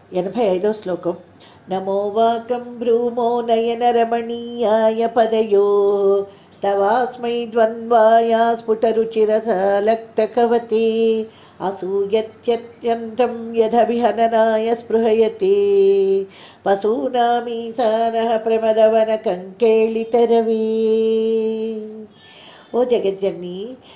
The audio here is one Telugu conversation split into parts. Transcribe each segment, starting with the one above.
ఎనభై ఐదో శ్లోకం నమో వాకం బ్రూమో నయనరమణీయాయ పదయో తవాస్మై ద్వంద్వాయ స్ఫుటరుచిరసలక్తకవతే అసూయత్యత్యంతం యథవిహననాయ స్పృహయతే పశూనామీసానః ప్రమదవన కంకేళితరవే ఓ జగజ్జన్ని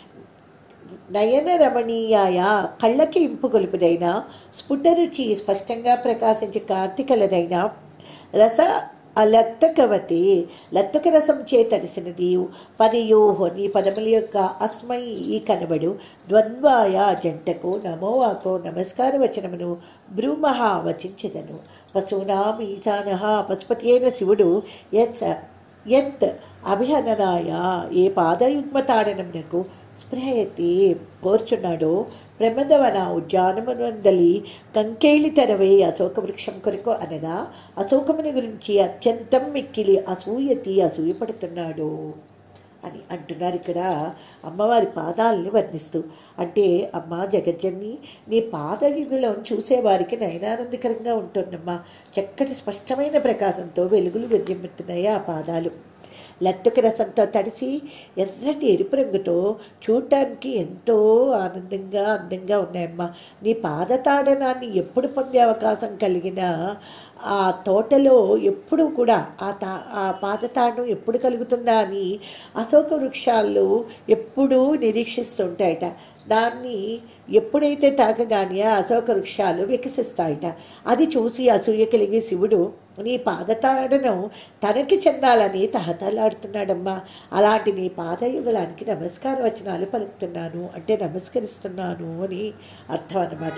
నయన రమణీయాయ కళ్ళకి ఇంపు గొలుపుదైన స్ఫుటరుచి స్పష్టంగా ప్రకాశించే కార్తికలదైన రస అలక్తకవతి లత్తుక రసం చే తడిసినది పదయోహో నీ పదముల యొక్క అస్మై ఈ కనబడు ద్వంద్వాయ జంటకు నమోవాకో నమస్కార వచనమును బ్రూమహ వచించదను పశూనాం ఈశాన పశుపతి అయిన శివుడు యత్ యత్ అభిహననాయ ఏ పాదయుగ్మతాడనమునకు స్పృహయతి కోర్చున్నాడో ప్రమదవన ఉద్యానమునందలి కంకేళి తెరవే అశోక వృక్షం కొరకు అనగా అశోకముని గురించి అత్యంతం మిక్కిలి అసూయతి అసూయపడుతున్నాడు అని అంటున్నారు ఇక్కడ అమ్మవారి పాదాలని వర్ణిస్తూ అంటే అమ్మ జగజ్జన్ని నీ పాదయుగులను చూసేవారికి నయనానందకరంగా ఉంటుందమ్మా చక్కటి స్పష్టమైన ప్రకాశంతో వెలుగులు విద్యమెత్తున్నాయి ఆ పాదాలు లత్తుక రసంతో తడిసి ఎర్రటి ఎరుపు రంగుతో చూడటానికి ఎంతో ఆనందంగా అందంగా ఉన్నాయమ్మా నీ పాదతాడనాన్ని ఎప్పుడు పొందే అవకాశం కలిగినా ఆ తోటలో ఎప్పుడు కూడా ఆ తా ఆ పాదతాడనం ఎప్పుడు కలుగుతుందా అని అశోక వృక్షాలు ఎప్పుడూ నిరీక్షిస్తుంటాయట దాన్ని ఎప్పుడైతే తాకగానే ఆ అశోక వృక్షాలు వికసిస్తాయట అది చూసి అసూయ కలిగే శివుడు నీ పాదతాడనం తనకి చెందాలని తహతలాడుతున్నాడమ్మా అలాంటి నీ పాదయుగలానికి నమస్కార వచనాలు పలుకుతున్నాను అంటే నమస్కరిస్తున్నాను అని అర్థం అన్నమాట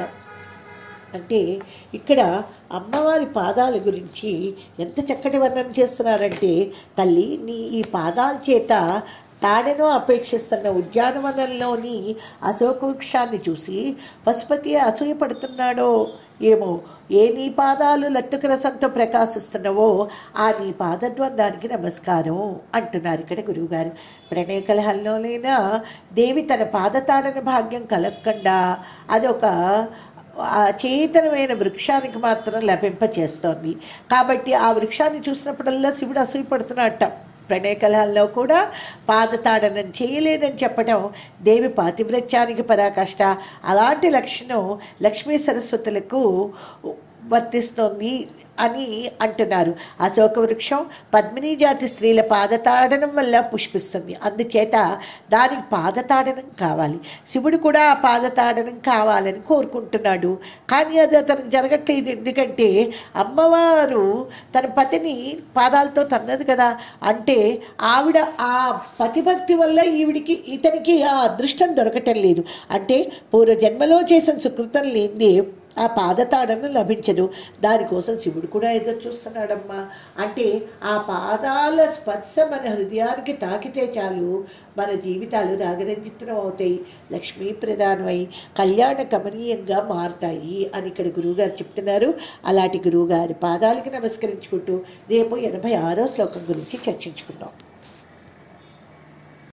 అంటే ఇక్కడ అమ్మవారి పాదాల గురించి ఎంత చక్కటి వర్ణన చేస్తున్నారంటే తల్లి నీ ఈ పాదాల చేత తాడెనో అపేక్షిస్తున్న ఉద్యానవనంలోని అశోక వృక్షాన్ని చూసి పశుపతి అసూయపడుతున్నాడో ఏమో ఏ నీ పాదాలు లత్తుక రసంతో ప్రకాశిస్తున్నావో ఆ నీ పాదద్వందానికి నమస్కారం అంటున్నారు ఇక్కడ గురువుగారు ప్రణయ కలహంలోనైనా దేవి తన పాదతాడన భాగ్యం కలగకుండా అదొక ఆ చేతనమైన వృక్షానికి మాత్రం లభింపచేస్తోంది కాబట్టి ఆ వృక్షాన్ని చూసినప్పుడల్లా శివుడు అసూయపడుతున్నట్ట ప్రణయ కలహాల్లో కూడా పాదతాడనం చేయలేదని చెప్పడం దేవి పాతివ్రత్యానికి పరాకష్ట అలాంటి లక్షణం లక్ష్మీ సరస్వతులకు వర్తిస్తోంది అని అంటున్నారు అశోక వృక్షం పద్మినీ జాతి స్త్రీల పాదతాడనం వల్ల పుష్పిస్తుంది అందుచేత దానికి పాదతాడనం కావాలి శివుడు కూడా ఆ పాదతాడనం కావాలని కోరుకుంటున్నాడు కానీ అది అతను జరగట్లేదు ఎందుకంటే అమ్మవారు తన పతిని పాదాలతో తన్నది కదా అంటే ఆవిడ ఆ పతిభక్తి వల్ల ఈవిడికి ఇతనికి ఆ అదృష్టం దొరకటం లేదు అంటే పూర్వజన్మలో చేసిన సుకృతం లేనిదే ఆ పాదతాడను లభించదు దానికోసం శివుడు కూడా ఎదురు చూస్తున్నాడమ్మా అంటే ఆ పాదాల స్పర్శ మన హృదయానికి తాకితే చాలు మన జీవితాలు రాగరంజితం అవుతాయి లక్ష్మీ ప్రధానమై కళ్యాణ కమనీయంగా మారుతాయి అని ఇక్కడ గురువుగారు చెప్తున్నారు అలాంటి గురువుగారి పాదాలకి నమస్కరించుకుంటూ రేపు ఎనభై ఆరో శ్లోకం గురించి చర్చించుకుందాం